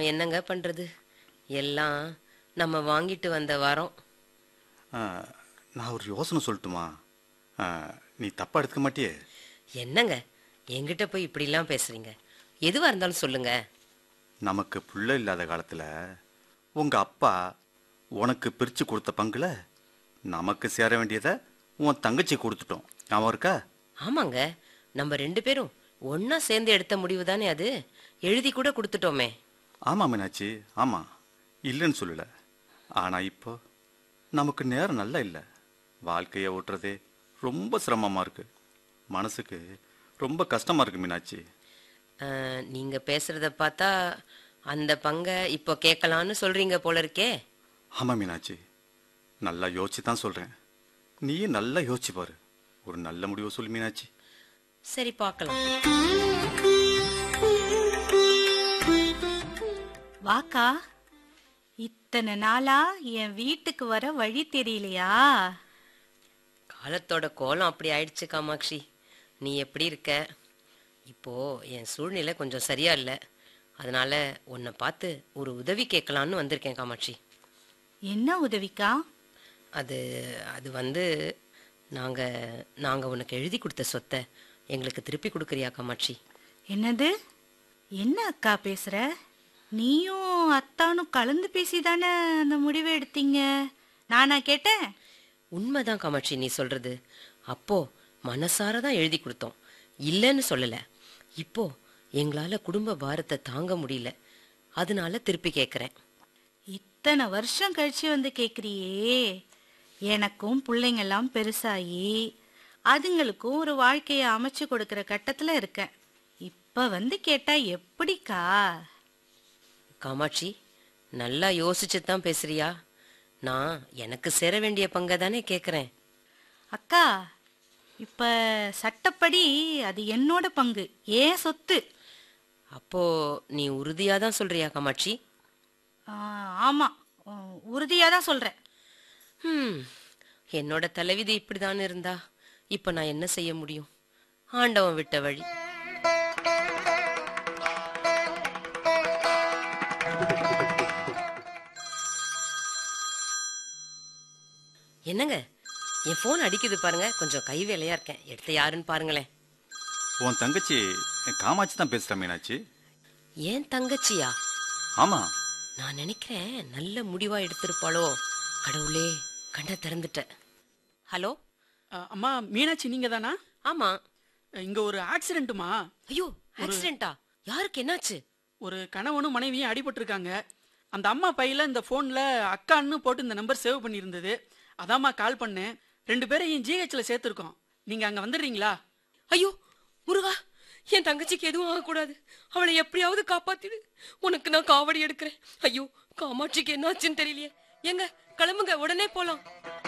நாம என்னங்க பண்றது எல்லாம் நம்ம வாங்கிட்டு வந்த வரோம் ஆ, நான் ஒரு யோசனை சொல்லட்டுமா ஆ, நீ தப்பா எடுத்துக்க மாட்டியே என்னங்க என்கிட்ட போய் இப்படிலாம் பேசுறீங்க எதுவா இருந்தாலும் சொல்லுங்க நமக்கு புள்ள இல்லாத காலத்துல உங்க அப்பா உனக்கு பிரிச்சு கொடுத்த பங்குல நமக்கு சேர வேண்டியதை உன் தங்கச்சி கொடுத்துட்டோம் ஞாபகம் இருக்கா ஆமாங்க நம்ம ரெண்டு பேரும் ஒண்ணா சேர்ந்து எடுத்த முடிவு தானே அது எழுதி கூட கொடுத்துட்டோமே ஆமா மீனாட்சி ஆமா இல்லைன்னு சொல்லல ஆனா இப்போ நமக்கு நேரம் நல்லா இல்லை வாழ்க்கையை ஓட்டுறதே ரொம்ப சிரமமா இருக்கு மனசுக்கு ரொம்ப கஷ்டமா இருக்கு மீனாட்சி அஹ், நீங்க பேசுறத பார்த்தா அந்த பங்கை இப்போ கேட்கலான்னு சொல்றீங்க போல இருக்கே ஆமா மீனாட்சி நல்லா யோசிச்சு தான் சொல்றேன் நீயும் நல்லா யோசிச்சு பாரு ஒரு நல்ல முடிவை சொல்லு மீனாட்சி சரி பார்க்கலாம் வாக்கா இத்தனை நாளா என் வீட்டுக்கு வர வழி தெரியலையா காலத்தோட கோலம் அப்படி ஆயிடுச்சு காமாட்சி நீ எப்படி இருக்க இப்போ என் சூழ்நிலை கொஞ்சம் சரியா இல்லை அதனால உன்னை பார்த்து ஒரு உதவி கேட்கலான்னு வந்திருக்கேன் காமாட்சி என்ன உதவிக்கா அது அது வந்து நாங்க நாங்க உனக்கு எழுதி கொடுத்த சொத்தை எங்களுக்கு திருப்பி கொடுக்குறியா காமாட்சி என்னது என்ன அக்கா பேசுற நீயும் அத்தானும் கலந்து பேசிதானே அந்த முடிவை எடுத்தீங்க நானா கேட்டேன் உண்மைதான் காமாட்சி நீ சொல்றது அப்போ மனசார தான் எழுதி கொடுத்தோம் இல்லைன்னு சொல்லல இப்போ எங்களால குடும்ப பாரத்தை தாங்க முடியல அதனால திருப்பி கேட்குறேன் இத்தனை வருஷம் கழிச்சு வந்து கேக்குறியே எனக்கும் பிள்ளைங்கெல்லாம் பெருசாகி அதுங்களுக்கும் ஒரு வாழ்க்கையை அமைச்சு கொடுக்கிற கட்டத்துல இருக்கேன் இப்ப வந்து கேட்டா எப்படிக்கா காமாட்சி நல்லா யோசிச்சு தான் பேசுறியா நான் எனக்கு சேர வேண்டிய பங்கை தானே கேட்குறேன் அக்கா இப்ப சட்டப்படி அது என்னோட பங்கு ஏன் சொத்து அப்போ நீ உறுதியா தான் சொல்றியா காமாட்சி ஆ, ஆமா உறுதியா தான் சொல்றேன் ஹம் என்னோட தலைவிதி இப்படிதான் இருந்தா இப்ப நான் என்ன செய்ய முடியும் ஆண்டவன் விட்ட வழி என்னங்க என் ஃபோன் அடிக்குது பாருங்க கொஞ்சம் கை வேலையா இருக்கேன் எடுத்து யாருன்னு பாருங்களேன் உன் தங்கச்சி என் காமாட்சி தான் பேசுற மீனாட்சி ஏன் தங்கச்சியா ஆமா நான் நினைக்கிறேன் நல்ல முடிவா எடுத்திருப்பாளோ கடவுளே கண்ணை திறந்துட்டேன் ஹலோ அ, அம்மா மீனாட்சி நீங்க தானா ஆமா இங்க ஒரு ஆக்சிடென்ட்டுமா ஐயோ ஆக்சிடென்ட்டா யாருக்கு என்னாச்சு ஒரு கணவனும் மனைவியும் அடிபட்டிருக்காங்க அந்த அம்மா பையில இந்த போன்ல அக்கான்னு போட்டு இந்த நம்பர் சேவ் பண்ணியிருந்தது அதாம்மா கால் பண்ணேன் ரெண்டு பேரையும் ஜிஹெச்ல சேர்த்துருக்கோம் நீங்க அங்க வந்துடுறீங்களா ஐயோ முருகா என் தங்கச்சிக்கு எதுவும் ஆகக்கூடாது அவளை எப்படியாவது காப்பாத்திடு உனக்கு நான் காவடி எடுக்கிறேன் ஐயோ காமாட்சிக்கு என்னாச்சுன்னு தெரியலையே எங்க கிளம்புங்க உடனே போலாம்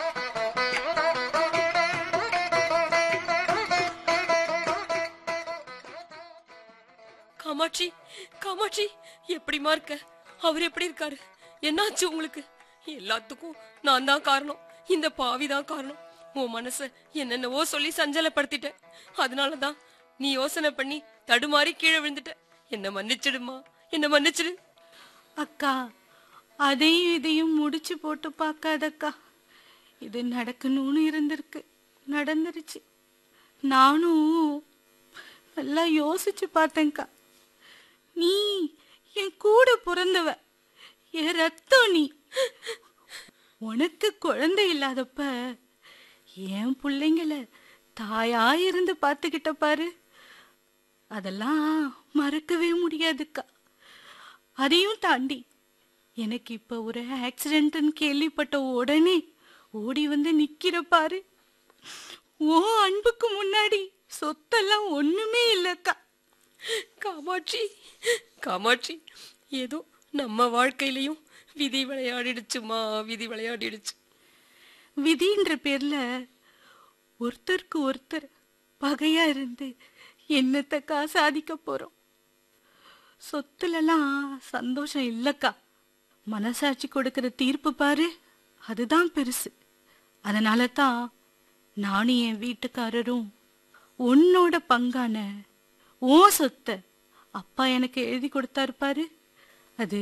காமாட்சி காமாட்சி எப்படிமா இருக்க அவர் எப்படி இருக்காரு என்னாச்சு உங்களுக்கு எல்லாத்துக்கும் நான் தான் காரணம் இந்த பாவி தான் காரணம் உன் மனச என்னென்னவோ சொல்லி சஞ்சலப்படுத்திட்டேன் அதனாலதான் நீ யோசனை பண்ணி தடுமாறி கீழே விழுந்துட்ட என்ன மன்னிச்சிடுமா என்ன மன்னிச்சிடு அக்கா அதையும் இதையும் முடிச்சு போட்டு பார்க்காதக்கா இது நடக்கணும்னு இருந்திருக்கு நடந்துருச்சு நானும் நல்லா யோசிச்சு பார்த்தேன்க்கா நீ என் கூட பிறந்தவ என் ரத்தம் நீ உனக்கு குழந்தை இல்லாதப்ப என் பிள்ளைங்கள தாயா இருந்து பார்த்துக்கிட்ட பாரு அதெல்லாம் மறக்கவே முடியாதுக்கா அதையும் தாண்டி எனக்கு இப்ப ஒரு ஆக்சிடென்ட்னு கேள்விப்பட்ட உடனே ஓடி வந்து நிக்கிற பாரு ஓ அன்புக்கு முன்னாடி சொத்தெல்லாம் ஒண்ணுமே இல்லக்கா காமாட்சி காமாட்சி ஏதோ நம்ம வாழ்க்கையிலயும் விதி விளையாடிடுச்சுமா விதி விளையாடிடுச்சு விதின்ற பேர்ல ஒருத்தருக்கு ஒருத்தர் பகையா இருந்து என்னத்தக்கா சாதிக்க போறோம் சொத்துலலாம் சந்தோஷம் இல்லக்கா மனசாட்சி கொடுக்கிற தீர்ப்பு பாரு அதுதான் பெருசு அதனால தான் நானும் என் வீட்டுக்காரரும் உன்னோட பங்கான ஓ சொத்தை அப்பா எனக்கு எழுதி கொடுத்தாரு பாரு அது